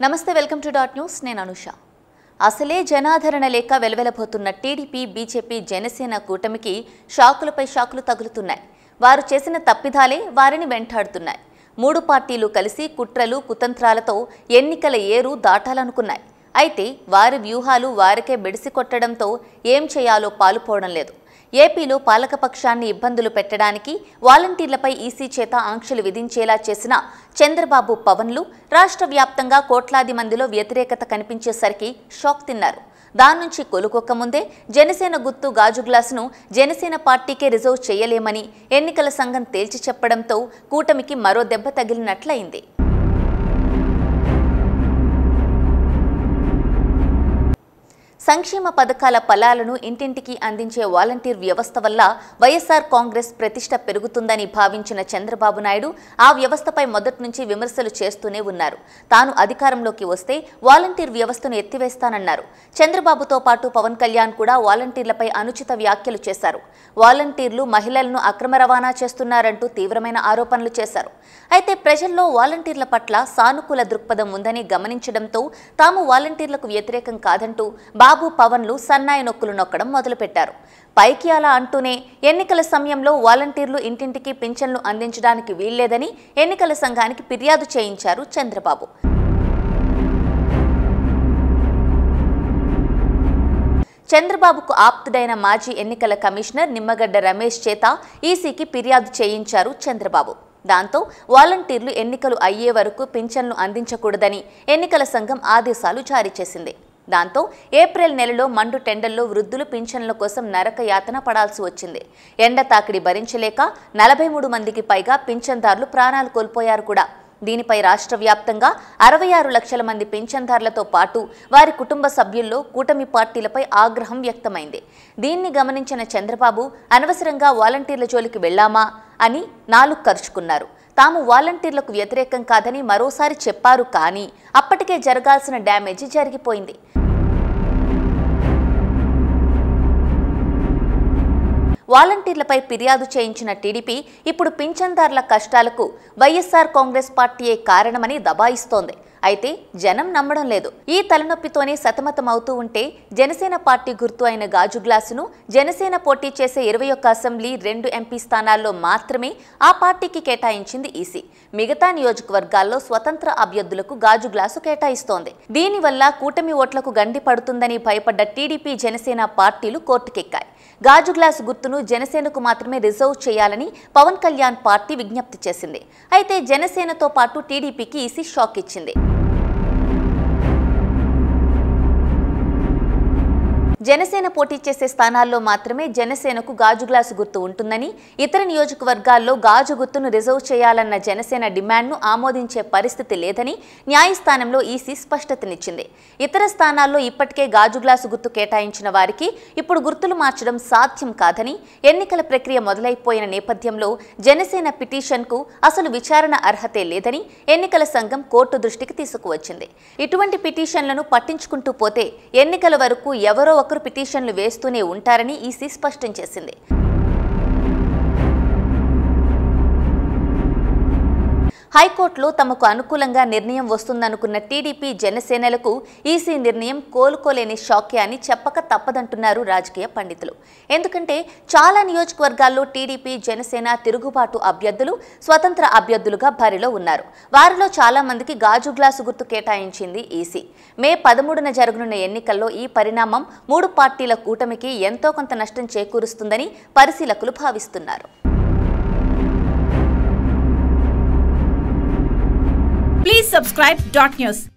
నమస్తే welcome to dot news నేను అనుష అసలే జనాదరణ లేక వెలవెలబోతున్న టీడీపీ బీజేపీ జనసేన కూటమికి షాకులపై షాకులు తగులుతున్నాయి వారు చేసిన తప్పిదాలే వారిని వెంటాడుతున్నాయి మూడు పార్టీలు కలిసి కుట్రలు కుతంత్రాలతో ఎన్నికల ఏరు దాటాలనుకున్నాయి అయితే వారి వ్యూహాలు వారికే బెడిసి కొట్టడంతో ఏం చేయాలో పాలుపోవడం లేదు ఏపీలో పాలకపక్షాన్ని ఇబ్బందులు పెట్టడానికి వాలంటీర్లపై ఈసీ చేత ఆంక్షలు విధించేలా చేసిన చంద్రబాబు పవన్లు రాష్ట్ర వ్యాప్తంగా కోట్లాది మందిలో వ్యతిరేకత కనిపించేసరికి షాక్ తిన్నారు దాని నుంచి కొలుకొక్క ముందే జనసేన గుర్తు గాజు గ్లాసును జనసేన పార్టీకే రిజర్వ్ చేయలేమని ఎన్నికల సంఘం తేల్చి చెప్పడంతో కూటమికి మరో దెబ్బ తగిలినట్లయింది సంక్షేమ పథకాల ఫలాలను ఇంటింటికి అందించే వాలంటీర్ వ్యవస్థ వల్ల వైఎస్ఆర్ కాంగ్రెస్ ప్రతిష్ట పెరుగుతుందని భావించిన చంద్రబాబు నాయుడు ఆ వ్యవస్థపై మొదటి నుంచి విమర్శలు చేస్తూనే ఉన్నారు తాను అధికారంలోకి వస్తే వాలంటీర్ వ్యవస్థను ఎత్తివేస్తానన్నారు చంద్రబాబుతో పాటు పవన్ కళ్యాణ్ కూడా వాలంటీర్లపై అనుచిత వ్యాఖ్యలు చేశారు వాలంటీర్లు మహిళలను అక్రమ రవాణా చేస్తున్నారంటూ తీవ్రమైన ఆరోపణలు చేశారు అయితే ప్రజల్లో వాలంటీర్ల పట్ల సానుకూల దృక్పథం ఉందని గమనించడంతో తాము వాలంటీర్లకు వ్యతిరేకం కాదంటూ బాబు పవన్లు సన్నాయి నొక్కులు నొక్కడం మొదలుపెట్టారు పైకి అలా అంటూనే ఎన్నికల సమయంలో వాలంటీర్లు ఇంటింటికి పింఛన్లు అందించడానికి వీల్లేదని ఎన్నికల సంఘానికి ఫిర్యాదు చేయించారు చంద్రబాబు చంద్రబాబుకు ఆప్తుడైన మాజీ ఎన్నికల కమిషనర్ నిమ్మగడ్డ రమేష్ చేత ఈసీకి ఫిర్యాదు చేయించారు చంద్రబాబు దాంతో వాలంటీర్లు ఎన్నికలు అయ్యే వరకు పింఛన్లు అందించకూడదని ఎన్నికల సంఘం ఆదేశాలు జారీ చేసింది దాంతో ఏప్రిల్ నెలలో మండు టెండర్లో వృద్ధులు పింఛన్ల కోసం నరక యాతన పడాల్సి వచ్చింది ఎండ తాకిడి భరించలేక నలభై మూడు మందికి పైగా పింఛన్దారులు ప్రాణాలు కోల్పోయారు కూడా దీనిపై రాష్ట్ర వ్యాప్తంగా అరవై ఆరు లక్షల మంది పింఛన్దారులతో పాటు వారి కుటుంబ సభ్యుల్లో కూటమి పార్టీలపై ఆగ్రహం వ్యక్తమైంది దీన్ని గమనించిన చంద్రబాబు అనవసరంగా వాలంటీర్ల జోలికి వెళ్లామా అని నాలుగు ఖర్చుకున్నారు తాము వాలంటీర్లకు వ్యతిరేకం కాదని మరోసారి చెప్పారు కానీ అప్పటికే జరగాల్సిన డ్యామేజీ జరిగిపోయింది వాలంటీర్లపై ఫిర్యాదు చేయించిన టీడీపీ ఇప్పుడు పింఛన్దారుల కష్టాలకు వైఎస్ఆర్ కాంగ్రెస్ పార్టీయే కారణమని దబాయిస్తోంది అయితే జనం నమ్మడం లేదు ఈ తలనొప్పితోనే సతమతం అవుతూ ఉంటే జనసేన పార్టీ గుర్తు అయిన గాజు గ్లాసును జనసేన పోటీ చేసే ఇరవై ఒక్క అసెంబ్లీ రెండు ఎంపీ స్థానాల్లో మాత్రమే ఆ పార్టీకి కేటాయించింది ఈసీ మిగతా నియోజకవర్గాల్లో స్వతంత్ర అభ్యర్థులకు గాజు గ్లాసు కేటాయిస్తోంది దీనివల్ల కూటమి ఓట్లకు గండి పడుతుందని భయపడ్డ టీడీపీ జనసేన పార్టీలు కోర్టుకెక్కాయి గాజు గ్లాసు గుర్తును జనసేనకు మాత్రమే రిజర్వ్ చేయాలని పవన్ కళ్యాణ్ పార్టీ విజ్ఞప్తి చేసింది అయితే జనసేనతో పాటు టీడీపీకి ఈసీ షాక్ ఇచ్చింది జనసేన పోటీ చేసే స్థానాల్లో మాత్రమే జనసేనకు గాజు గ్లాసు గుర్తు ఉంటుందని ఇతర నియోజకవర్గాల్లో గాజు గుర్తును రిజర్వ్ చేయాలన్న జనసేన డిమాండ్ను ఆమోదించే పరిస్థితి లేదని న్యాయస్థానంలో ఈసీ స్పష్టతనిచ్చింది ఇతర స్థానాల్లో ఇప్పటికే గాజు గ్లాసు గుర్తు కేటాయించిన వారికి ఇప్పుడు గుర్తులు మార్చడం సాధ్యం కాదని ఎన్నికల ప్రక్రియ మొదలైపోయిన నేపథ్యంలో జనసేన పిటిషన్కు అసలు విచారణ అర్హతే లేదని ఎన్నికల సంఘం కోర్టు దృష్టికి తీసుకువచ్చింది ఇటువంటి పిటిషన్లను పట్టించుకుంటూ పోతే ఎన్నికల వరకు ఎవరో ఒకరు పిటిషన్లు వేస్తూనే ఉంటారని ఈసీ స్పష్టం చేసింది హైకోర్టులో తమకు అనుకూలంగా నిర్ణయం వస్తుందనుకున్న టీడీపీ జనసేనలకు ఈసీ నిర్ణయం కోలుకోలేని షాకే అని చెప్పక తప్పదంటున్నారు రాజకీయ పండితులు ఎందుకంటే చాలా నియోజకవర్గాల్లో టీడీపీ జనసేన తిరుగుబాటు అభ్యర్థులు స్వతంత్ర అభ్యర్థులుగా బరిలో ఉన్నారు వారిలో చాలా మందికి గాజు గ్లాసు గుర్తు కేటాయించింది ఈసీ మే పదమూడున జరగనున్న ఎన్నికల్లో ఈ పరిణామం మూడు పార్టీల కూటమికి ఎంతో కొంత నష్టం చేకూరుస్తుందని పరిశీలకులు భావిస్తున్నారు Please subscribe Dot News.